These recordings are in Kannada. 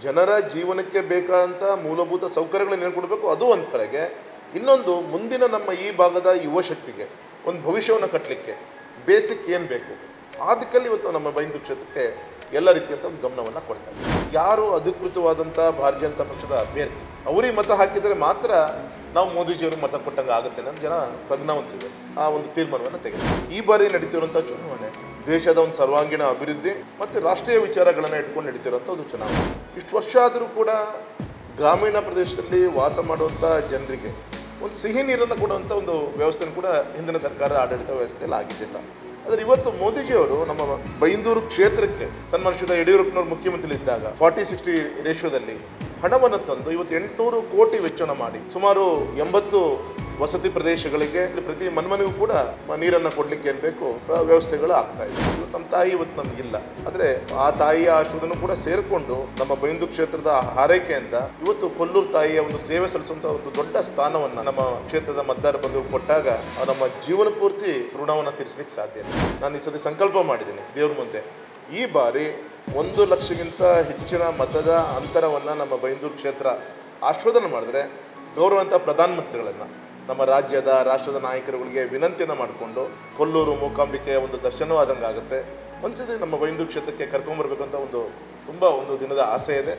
ಜನರ ಜೀವನಕ್ಕೆ ಬೇಕಾದಂಥ ಮೂಲಭೂತ ಸೌಕರ್ಯಗಳನ್ನ ಏನು ಕೊಡಬೇಕು ಅದು ಒಂದು ಕಡೆಗೆ ಇನ್ನೊಂದು ಮುಂದಿನ ನಮ್ಮ ಈ ಭಾಗದ ಯುವ ಶಕ್ತಿಗೆ ಒಂದು ಭವಿಷ್ಯವನ್ನು ಕಟ್ಟಲಿಕ್ಕೆ ಬೇಸಿಕ್ ಏನು ಬೇಕು ಆ ದಿಕ್ಕಲ್ಲಿ ಇವತ್ತು ನಮ್ಮ ಬೈಂದು ಕ್ಷೇತ್ರಕ್ಕೆ ಎಲ್ಲ ರೀತಿಯಂಥ ಒಂದು ಗಮನವನ್ನು ಕೊಡ್ತಾ ಇದ್ದೀವಿ ಯಾರು ಅಧಿಕೃತವಾದಂಥ ಭಾರತೀಯ ಜನತಾ ಪಕ್ಷದ ಅಭ್ಯರ್ಥಿ ಅವರಿಗೆ ಮತ ಹಾಕಿದರೆ ಮಾತ್ರ ನಾವು ಮೋದಿಜಿಯವರು ಮತ ಕೊಟ್ಟಂಗೆ ಆಗುತ್ತೆ ಅನ್ನೋ ಜನ ಪ್ರಜ್ಞಾವಂತರಿದೆ ಆ ಒಂದು ತೀರ್ಮಾನವನ್ನು ತೆಗೆದು ಈ ಬಾರಿ ನಡೀತಿರುವಂಥ ಚುನಾವಣೆ ದೇಶದ ಒಂದು ಸರ್ವಾಂಗೀಣ ಅಭಿವೃದ್ಧಿ ಮತ್ತು ರಾಷ್ಟ್ರೀಯ ವಿಚಾರಗಳನ್ನು ಇಟ್ಕೊಂಡು ನಡೀತಿರುವಂಥ ಒಂದು ಚುನಾವಣೆ ಇಷ್ಟು ವರ್ಷ ಆದರೂ ಕೂಡ ಗ್ರಾಮೀಣ ಪ್ರದೇಶದಲ್ಲಿ ವಾಸ ಮಾಡುವಂಥ ಜನರಿಗೆ ಒಂದು ಸಿಹಿ ನೀರನ್ನು ಕೊಡುವಂಥ ಒಂದು ವ್ಯವಸ್ಥೆಯನ್ನು ಕೂಡ ಹಿಂದಿನ ಸರ್ಕಾರದ ಆಡಳಿತ ವ್ಯವಸ್ಥೆಯಲ್ಲಿ ಆಗಿದ್ದಿಲ್ಲ ಆದರೆ ಇವತ್ತು ಮೋದಿಜಿಯವರು ನಮ್ಮ ಬೈಂದೂರು ಕ್ಷೇತ್ರಕ್ಕೆ ಸನ್ಮಾನಿಸಿದ ಯಡಿಯೂರಪ್ಪನವರು ಮುಖ್ಯಮಂತ್ರಿ ಇದ್ದಾಗ ಫಾರ್ಟಿ ಸಿಕ್ಸ್ಟಿ ರೇಷಿಯೋದಲ್ಲಿ ಹಣವನ್ನು ತಂದು ಇವತ್ತು ಎಂಟುನೂರು ಕೋಟಿ ವೆಚ್ಚನ ಮಾಡಿ ಸುಮಾರು ಎಂಬತ್ತು ವಸತಿ ಪ್ರದೇಶಗಳಿಗೆ ಪ್ರತಿ ಮನ್ಮನೆಗೂ ಕೂಡ ಮ- ನೀರನ್ನು ಕೊಡ್ಲಿಕ್ಕೆ ಏನ್ ಬೇಕು ಆ ವ್ಯವಸ್ಥೆಗಳು ಆಗ್ತಾ ಇದೆ ಇವತ್ತು ನಮ್ಮ ತಾಯಿ ಇವತ್ತು ನಮಗಿಲ್ಲ ಆದರೆ ಆ ತಾಯಿಯ ಆಶೀರ್ವಾದನೂ ಕೂಡ ಸೇರಿಕೊಂಡು ನಮ್ಮ ಬೈಂದು ಕ್ಷೇತ್ರದ ಹಾರೈಕೆಯಿಂದ ಇವತ್ತು ಕೊಲ್ಲೂರು ತಾಯಿಯ ಒಂದು ಸೇವೆ ಸಲ್ಲಿಸುವಂತ ಒಂದು ದೊಡ್ಡ ಸ್ಥಾನವನ್ನ ನಮ್ಮ ಕ್ಷೇತ್ರದ ಮತದಾರ ಬಂಧು ಕೊಟ್ಟಾಗ ಆ ನಮ್ಮ ಜೀವನ ಪೂರ್ತಿ ಋಣವನ್ನು ತೀರಿಸಲಿಕ್ಕೆ ಸಾಧ್ಯ ಇಲ್ಲ ನಾನು ಈ ಸತಿ ಸಂಕಲ್ಪ ಮಾಡಿದ್ದೀನಿ ದೇವ್ರ ಮುಂದೆ ಈ ಬಾರಿ ಒಂದು ಲಕ್ಷಕ್ಕಿಂತ ಹೆಚ್ಚಿನ ಮತದ ಅಂತರವನ್ನು ನಮ್ಮ ಬೈಂದೂರು ಕ್ಷೇತ್ರ ಆಶೀರ್ವಾದನ ಮಾಡಿದ್ರೆ ಗೌರವಂತ ಪ್ರಧಾನಮಂತ್ರಿಗಳನ್ನು ನಮ್ಮ ರಾಜ್ಯದ ರಾಷ್ಟ್ರದ ನಾಯಕರುಗಳಿಗೆ ವಿನಂತಿಯನ್ನು ಮಾಡಿಕೊಂಡು ಕೊಲ್ಲೂರು ಮೂಕಾಂಬಿಕೆಯ ಒಂದು ದರ್ಶನವಾದಂಗೆ ಆಗುತ್ತೆ ಒಂದ್ಸತಿ ನಮ್ಮ ಬೈಂದೂರು ಕ್ಷೇತ್ರಕ್ಕೆ ಕರ್ಕೊಂಬರ್ಬೇಕಂತ ಒಂದು ತುಂಬ ಒಂದು ದಿನದ ಆಸೆ ಇದೆ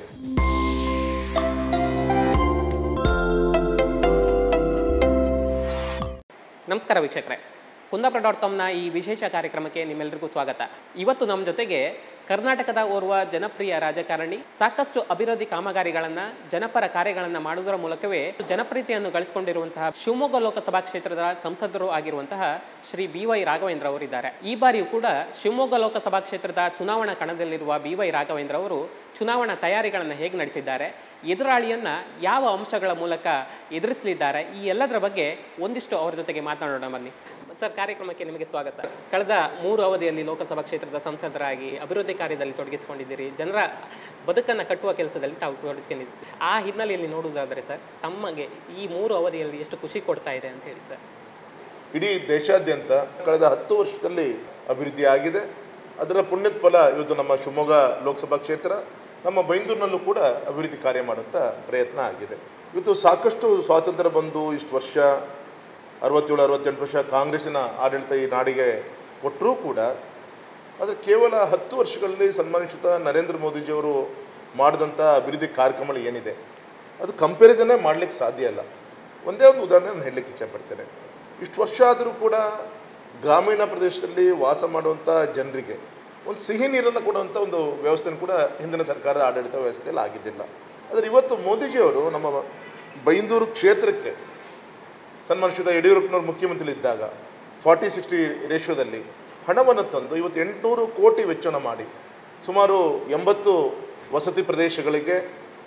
ನಮಸ್ಕಾರ ವೀಕ್ಷಕರೇ ಕುಂದಾಪುರ ಡಾಟ್ ಕಾಮ್ನ ಈ ವಿಶೇಷ ಕಾರ್ಯಕ್ರಮಕ್ಕೆ ನಿಮ್ಮೆಲ್ಲರಿಗೂ ಸ್ವಾಗತ ಇವತ್ತು ನಮ್ಮ ಜೊತೆಗೆ ಕರ್ನಾಟಕದ ಓರ್ವ ಜನಪ್ರಿಯ ರಾಜಕಾರಣಿ ಸಾಕಷ್ಟು ಅಭಿವೃದ್ಧಿ ಕಾಮಗಾರಿಗಳನ್ನು ಜನಪರ ಕಾರ್ಯಗಳನ್ನು ಮಾಡುವುದರ ಮೂಲಕವೇ ಜನಪ್ರಿಯತೆಯನ್ನು ಗಳಿಸಿಕೊಂಡಿರುವಂತಹ ಶಿವಮೊಗ್ಗ ಲೋಕಸಭಾ ಕ್ಷೇತ್ರದ ಸಂಸದರು ಆಗಿರುವಂತಹ ಶ್ರೀ ಬಿ ವೈ ರಾಘವೇಂದ್ರ ಅವರಿದ್ದಾರೆ ಈ ಬಾರಿಯೂ ಕೂಡ ಶಿವಮೊಗ್ಗ ಲೋಕಸಭಾ ಕ್ಷೇತ್ರದ ಚುನಾವಣಾ ಕಣದಲ್ಲಿರುವ ಬಿ ವೈ ರಾಘವೇಂದ್ರ ಅವರು ಚುನಾವಣಾ ತಯಾರಿಗಳನ್ನು ಹೇಗೆ ನಡೆಸಿದ್ದಾರೆ ಎದುರಾಳಿಯನ್ನ ಯಾವ ಅಂಶಗಳ ಮೂಲಕ ಎದುರಿಸಲಿದ್ದಾರೆ ಈ ಎಲ್ಲದರ ಬಗ್ಗೆ ಒಂದಿಷ್ಟು ಅವರ ಜೊತೆಗೆ ಮಾತನಾಡೋಣ ಬನ್ನಿ ಸರ್ ಕಾರ್ಯಕ್ರಮಕ್ಕೆ ನಿಮಗೆ ಸ್ವಾಗತ ಕಳೆದ ಮೂರು ಅವಧಿಯಲ್ಲಿ ಲೋಕಸಭಾ ಕ್ಷೇತ್ರದ ಸಂಸದರಾಗಿ ಅಭಿವೃದ್ಧಿ ಕಾರ್ಯದಲ್ಲಿ ತೊಡಗಿಸಿಕೊಂಡಿದ್ದೀರಿ ಜನರ ಬದುಕನ್ನು ಕಟ್ಟುವ ಕೆಲಸದಲ್ಲಿ ತಾವು ತೊಡಗಿಸ್ಕೊಂಡಿದ್ದೀರಿ ಆ ಹಿನ್ನೆಲೆಯಲ್ಲಿ ನೋಡುವುದಾದರೆ ಸರ್ ತಮಗೆ ಈ ಮೂರು ಅವಧಿಯಲ್ಲಿ ಎಷ್ಟು ಖುಷಿ ಕೊಡ್ತಾ ಇದೆ ಅಂತ ಹೇಳಿ ಸರ್ ಇಡೀ ದೇಶಾದ್ಯಂತ ಕಳೆದ ಹತ್ತು ವರ್ಷದಲ್ಲಿ ಅಭಿವೃದ್ಧಿ ಆಗಿದೆ ಅದರ ಪುಣ್ಯದ ಫಲ ಇವತ್ತು ನಮ್ಮ ಶಿವಮೊಗ್ಗ ಲೋಕಸಭಾ ಕ್ಷೇತ್ರ ನಮ್ಮ ಬೈಂದೂರಿನಲ್ಲೂ ಕೂಡ ಅಭಿವೃದ್ಧಿ ಕಾರ್ಯ ಮಾಡುವಂಥ ಪ್ರಯತ್ನ ಆಗಿದೆ ಇವತ್ತು ಸಾಕಷ್ಟು ಸ್ವಾತಂತ್ರ್ಯ ಬಂದು ಇಷ್ಟು ವರ್ಷ ಅರವತ್ತೇಳು ಅರವತ್ತೆಂಟು ವರ್ಷ ಕಾಂಗ್ರೆಸ್ಸಿನ ಆಡಳಿತ ಈ ನಾಡಿಗೆ ಕೊಟ್ಟರೂ ಕೂಡ ಆದರೆ ಕೇವಲ ಹತ್ತು ವರ್ಷಗಳಲ್ಲಿ ಸನ್ಮಾನಿಸಿದ ನರೇಂದ್ರ ಮೋದಿಜಿಯವರು ಮಾಡಿದಂಥ ಅಭಿವೃದ್ಧಿ ಕಾರ್ಯಕ್ರಮಗಳು ಏನಿದೆ ಅದು ಕಂಪ್ಯಾರಿಸನ್ನೇ ಮಾಡಲಿಕ್ಕೆ ಸಾಧ್ಯ ಇಲ್ಲ ಒಂದೇ ಒಂದು ಉದಾಹರಣೆ ನಾನು ಹೇಳಲಿಕ್ಕೆ ಇಚ್ಛೆಪಡ್ತೇನೆ ಇಷ್ಟು ವರ್ಷ ಆದರೂ ಕೂಡ ಗ್ರಾಮೀಣ ಪ್ರದೇಶದಲ್ಲಿ ವಾಸ ಮಾಡುವಂಥ ಜನರಿಗೆ ಒಂದು ಸಿಹಿ ನೀರನ್ನು ಕೊಡುವಂಥ ಒಂದು ವ್ಯವಸ್ಥೆಯನ್ನು ಕೂಡ ಹಿಂದಿನ ಸರ್ಕಾರದ ಆಡಳಿತ ವ್ಯವಸ್ಥೆಯಲ್ಲಿ ಆಗಿದ್ದಿಲ್ಲ ಆದರೆ ಇವತ್ತು ಮೋದಿಜಿಯವರು ನಮ್ಮ ಬೈಂದೂರು ಕ್ಷೇತ್ರಕ್ಕೆ ಸನ್ಮಾನಿಸಿದ ಯಡಿಯೂರಪ್ಪನವರು ಮುಖ್ಯಮಂತ್ರಿ ಇದ್ದಾಗ ಫಾರ್ಟಿ ಸಿಕ್ಸ್ಟಿ ರೇಷಿಯೋದಲ್ಲಿ ಹಣವನ್ನು ತಂದು ಇವತ್ತು ಎಂಟುನೂರು ಕೋಟಿ ವೆಚ್ಚನ ಮಾಡಿ ಸುಮಾರು ಎಂಬತ್ತು ವಸತಿ ಪ್ರದೇಶಗಳಿಗೆ